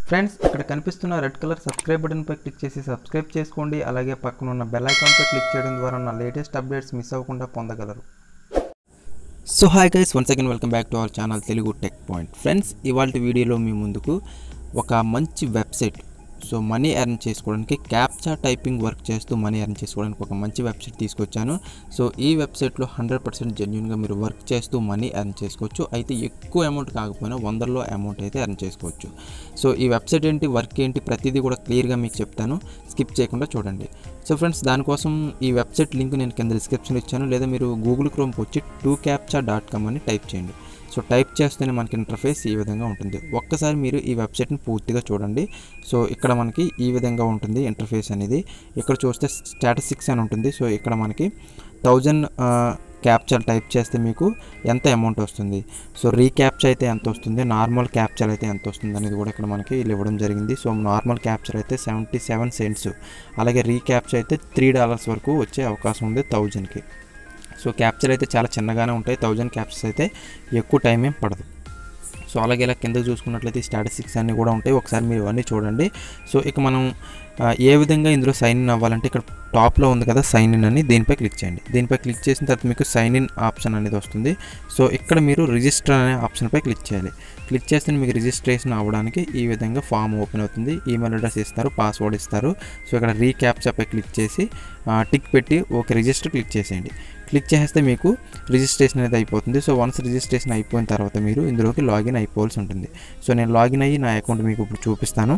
friends ఇక్కడ కనిపిస్తున్న red colour subscribe బటన్పై క్లిక్ చేసి సబ్స్క్రైబ్ చేసుకోండి అలాగే పక్కన ఉన్న బెల్ ఐకాన్పై క్లిక్ చేయడం ద్వారా నా లేటెస్ట్ అప్డేట్స్ మిస్ అవ్వకుండా పొందగలరు so hi guys once again welcome back to our channel Telugu tech point friends ఇవాళ వీడియోలో మీ ముందుకు ఒక మంచి వెబ్సైట్ సో మనీ ఎర్న్ చేసుకోవడానికి క్యాప్చా టైపింగ్ వర్క్ చేస్తూ మనీ ఎర్న్ చేసుకోవడానికి ఒక మంచి వెబ్సైట్ తీసుకొచ్చాను సో ఈ వెబ్సైట్లో హండ్రెడ్ పర్సెంట్ జెన్యున్గా మీరు వర్క్ చేస్తూ మనీ ఎర్న్ చేసుకోవచ్చు అయితే ఎక్కువ అమౌంట్ కాకపోయినా వందల్లో అమౌంట్ అయితే ఎర్న్ చేసుకోవచ్చు సో ఈ వెబ్సైట్ ఏంటి వర్క్ ఏంటి ప్రతిదీ కూడా క్లియర్గా మీకు చెప్తాను స్కిప్ చేయకుండా చూడండి సో ఫ్రెండ్స్ దానికోసం ఈ వెబ్సైట్ లింక్ నేను కింద డిస్క్రిప్షన్ ఇచ్చాను లేదా మీరు గూగుల్ క్రోమ్కి వచ్చి టూ క్యాప్చా డాట్ కామ్ అని టైప్ చేయండి సో టైప్ చేస్తేనే మనకి ఇంటర్ఫేస్ ఈ విధంగా ఉంటుంది ఒక్కసారి మీరు ఈ వెబ్సైట్ని పూర్తిగా చూడండి సో ఇక్కడ మనకి ఈ విధంగా ఉంటుంది ఇంటర్ఫేస్ అనేది ఇక్కడ చూస్తే స్టాటిస్టిక్స్ అని ఉంటుంది సో ఇక్కడ మనకి థౌజండ్ క్యాప్చర్ టైప్ చేస్తే మీకు ఎంత అమౌంట్ వస్తుంది సో రీక్యాప్చర్ అయితే ఎంత వస్తుంది నార్మల్ క్యాప్చర్ అయితే ఎంత వస్తుంది అనేది కూడా ఇక్కడ మనకి వీళ్ళు ఇవ్వడం జరిగింది సో నార్మల్ క్యాప్చర్ అయితే సెవెంటీ సెవెన్ సెంట్స్ అలాగే రీక్యాప్చర్ అయితే త్రీ డాలర్స్ వరకు వచ్చే అవకాశం ఉంది థౌజండ్కి సో క్యాప్చర్ అయితే చాలా చిన్నగానే ఉంటాయి థౌజండ్ క్యాప్చర్స్ అయితే ఎక్కువ టైం ఏం పడదు సో అలాగే ఇలా కింద చూసుకున్నట్లయితే స్టాటిస్టిక్స్ అన్నీ కూడా ఉంటాయి ఒకసారి మీరు ఇవన్నీ చూడండి సో ఇక మనం ఆ, ఏ విధంగా ఇందులో సైన్ ఇన్ అవ్వాలంటే ఇక్కడ టాప్లో ఉంది కదా సైన్ ఇన్ అని దీనిపై క్లిక్ చేయండి దీనిపై క్లిక్ చేసిన తర్వాత మీకు సైన్ ఇన్ ఆప్షన్ అనేది వస్తుంది సో ఇక్కడ మీరు రిజిస్టర్ అనే ఆప్షన్పై క్లిక్ చేయాలి క్లిక్ చేస్తే మీకు రిజిస్ట్రేషన్ అవ్వడానికి ఈ విధంగా ఫామ్ ఓపెన్ అవుతుంది ఈమెయిల్ అడ్రస్ ఇస్తారు పాస్వర్డ్ ఇస్తారు సో ఇక్కడ రీక్యాప్చాపై క్లిక్ చేసి ఆ, టిక్ పెట్టి ఓకే రిజిస్టర్ క్లిక్ చేసేయండి క్లిక్ చేస్తే మీకు రిజిస్ట్రేషన్ అనేది అయిపోతుంది సో వన్స్ రిజిస్ట్రేషన్ అయిపోయిన తర్వాత మీరు ఇందులోకి లాగిన్ అయిపోవాల్సి ఉంటుంది సో నేను లాగిన్ అయ్యి నా అకౌంట్ మీకు ఇప్పుడు చూపిస్తాను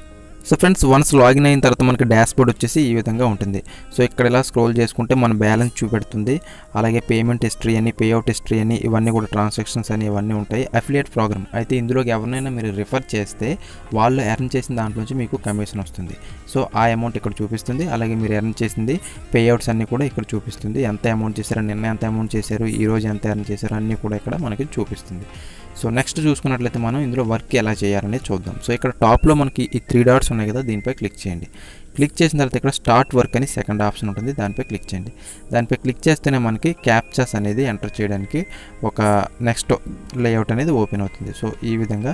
సో ఫ్రెండ్స్ వన్స్ లాగిన్ అయిన తర్వాత మనకి డాష్ బోర్డ్ వచ్చేసి ఈ విధంగా ఉంటుంది సో ఇక్కడ ఇలా స్క్రోల్ చేసుకుంటే మన బ్యాలెన్స్ చూపెడుతుంది అలాగే పేమెంట్ హిస్టరీ అని పేఅవుట్ హిస్టరీ అని ఇవన్నీ కూడా ట్రాన్సాక్షన్స్ అని ఇవన్నీ ఉంటాయి అఫిలియేట్ ప్రోగ్రామ్ అయితే ఇందులోకి ఎవరినైనా మీరు రిఫర్ చేస్తే వాళ్ళు ఎర్న్ చేసిన దాంట్లోంచి మీకు కమిషన్ వస్తుంది సో ఆ అమౌంట్ ఇక్కడ చూపిస్తుంది అలాగే మీరు ఎర్న్ చేసింది పేఅవుట్స్ అన్నీ కూడా ఇక్కడ చూపిస్తుంది ఎంత అమౌంట్ చేశారు నిన్న ఎంత అమౌంట్ చేశారు ఈ రోజు ఎంత ఎర్న్ చేశారు అన్నీ కూడా ఇక్కడ మనకి చూపిస్తుంది సో నెక్స్ట్ చూసుకున్నట్లయితే మనం ఇందులో వర్క్ ఎలా చేయాలనేది చూద్దాం సో ఇక్కడ టాప్లో మనకి ఈ త్రీ డాట్స్ ఉన్నాయి కదా దీనిపై క్లిక్ చేయండి క్లిక్ చేసిన తర్వాత ఇక్కడ స్టార్ట్ వర్క్ అని సెకండ్ ఆప్షన్ ఉంటుంది దానిపై క్లిక్ చేయండి దానిపై క్లిక్ చేస్తేనే మనకి క్యాప్చర్స్ అనేది ఎంటర్ చేయడానికి ఒక నెక్స్ట్ లేఅవుట్ అనేది ఓపెన్ అవుతుంది సో ఈ విధంగా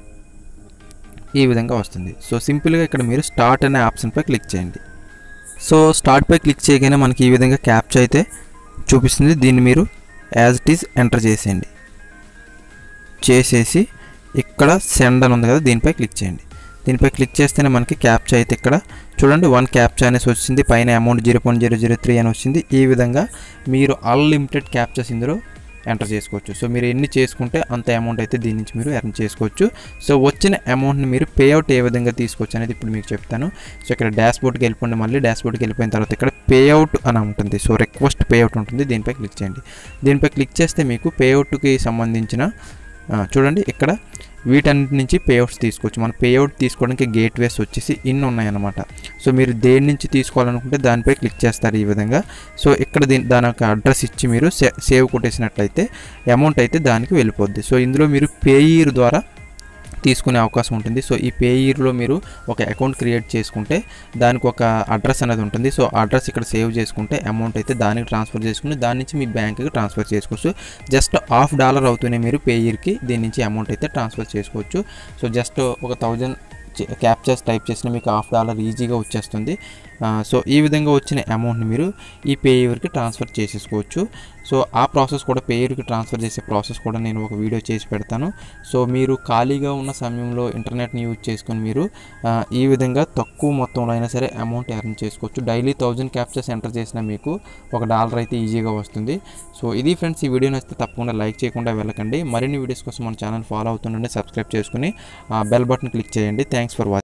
ఈ విధంగా వస్తుంది సో సింపుల్గా ఇక్కడ మీరు స్టార్ట్ అనే ఆప్షన్పై క్లిక్ చేయండి సో స్టార్ట్పై క్లిక్ చేయగానే మనకి ఈ విధంగా క్యాప్చర్ అయితే చూపిస్తుంది దీన్ని మీరు యాజ్ ఇట్ ఈజ్ ఎంటర్ చేసేయండి చేసేసి ఇక్కడ సెండ్ అని ఉంది కదా దీనిపై క్లిక్ చేయండి దీనిపై క్లిక్ చేస్తేనే మనకి క్యాప్చా అయితే ఇక్కడ చూడండి వన్ క్యాప్చా అనేసి వచ్చింది పైన amount zero point zero zero three అని వచ్చింది ఈ విధంగా మీరు అన్లిమిటెడ్ క్యాప్చర్స్ ఇందులో ఎంటర్ చేసుకోవచ్చు సో మీరు ఎన్ని చేసుకుంటే అంత అమౌంట్ అయితే దీని నుంచి మీరు ఎర్న్ చేసుకోవచ్చు సో వచ్చిన అమౌంట్ని మీరు పేఅవుట్ ఏ విధంగా తీసుకోవచ్చు అనేది ఇప్పుడు మీకు చెప్తాను సో ఇక్కడ డాష్ బోర్డ్కి వెళ్ళిపోండి మళ్ళీ డాష్ బోర్డ్కి వెళ్ళిపోయిన తర్వాత ఇక్కడ పేఅవుట్ అని ఉంటుంది సో రిక్వెస్ట్ పేఅవుట్ ఉంటుంది దీనిపై క్లిక్ చేయండి దీనిపై క్లిక్ చేస్తే మీకు పేఅవుట్కి సంబంధించిన ఆ, చూడండి ఇక్కడ వీటన్నిటి నుంచి పేఅవుట్స్ తీసుకోవచ్చు మన పేఅవుట్ తీసుకోవడానికి గేట్వేస్ వచ్చేసి ఇన్ని ఉన్నాయన్నమాట సో మీరు దేని నుంచి తీసుకోవాలనుకుంటే దానిపై క్లిక్ చేస్తారు ఈ విధంగా సో ఇక్కడ దీని దాని యొక్క అడ్రస్ ఇచ్చి మీరు సే సేవ్ కొట్టేసినట్లయితే అమౌంట్ అయితే దానికి వెళ్ళిపోద్ది సో ఇందులో మీరు పేయర్ ద్వారా తీసుకునే అవకాశం ఉంటుంది సో ఈ పేయర్లో మీరు ఒక అకౌంట్ క్రియేట్ చేసుకుంటే దానికి ఒక అడ్రస్ అనేది ఉంటుంది సో అడ్రస్ ఇక్కడ సేవ్ చేసుకుంటే అమౌంట్ అయితే దానికి ట్రాన్స్ఫర్ చేసుకుని దాని నుంచి మీ బ్యాంక్కి ట్రాన్స్ఫర్ చేసుకోవచ్చు జస్ట్ హాఫ్ డాలర్ అవుతూనే మీరు పేయర్కి దీని నుంచి అమౌంట్ అయితే ట్రాన్స్ఫర్ చేసుకోవచ్చు సో జస్ట్ ఒక థౌజండ్ క్యాప్చర్స్ టైప్ చేసిన మీకు హాఫ్ డాలర్ ఈజీగా వచ్చేస్తుంది ఆ, సో ఈ విధంగా వచ్చిన అమౌంట్ని మీరు ఈ పేయర్కి ట్రాన్స్ఫర్ చేసేసుకోవచ్చు సో ఆ ప్రాసెస్ కూడా పేయర్కి ట్రాన్స్ఫర్ చేసే ప్రాసెస్ కూడా నేను ఒక వీడియో చేసి పెడతాను సో మీరు ఖాళీగా ఉన్న సమయంలో ఇంటర్నెట్ని యూజ్ చేసుకొని మీరు ఆ, ఈ విధంగా తక్కువ మొత్తంలో అయినా సరే అమౌంట్ ఎర్న్ చేసుకోవచ్చు డైలీ థౌజండ్ క్యాప్చర్స్ ఎంటర్ చేసినా మీకు ఒక డాలర్ అయితే ఈజీగా వస్తుంది సో ఇది ఫ్రెండ్స్ ఈ వీడియో నచ్చితే తప్పకుండా లైక్ చేయకుండా వెళ్ళకండి మరిన్ని వీడియోస్ కోసం మన ఛానల్ ఫాలో అవుతుండండి సబ్స్క్రైబ్ చేసుకుని బెల్ బటన్ క్లిక్ చేయండి థ్యాంక్స్ ఫర్ వాచింగ్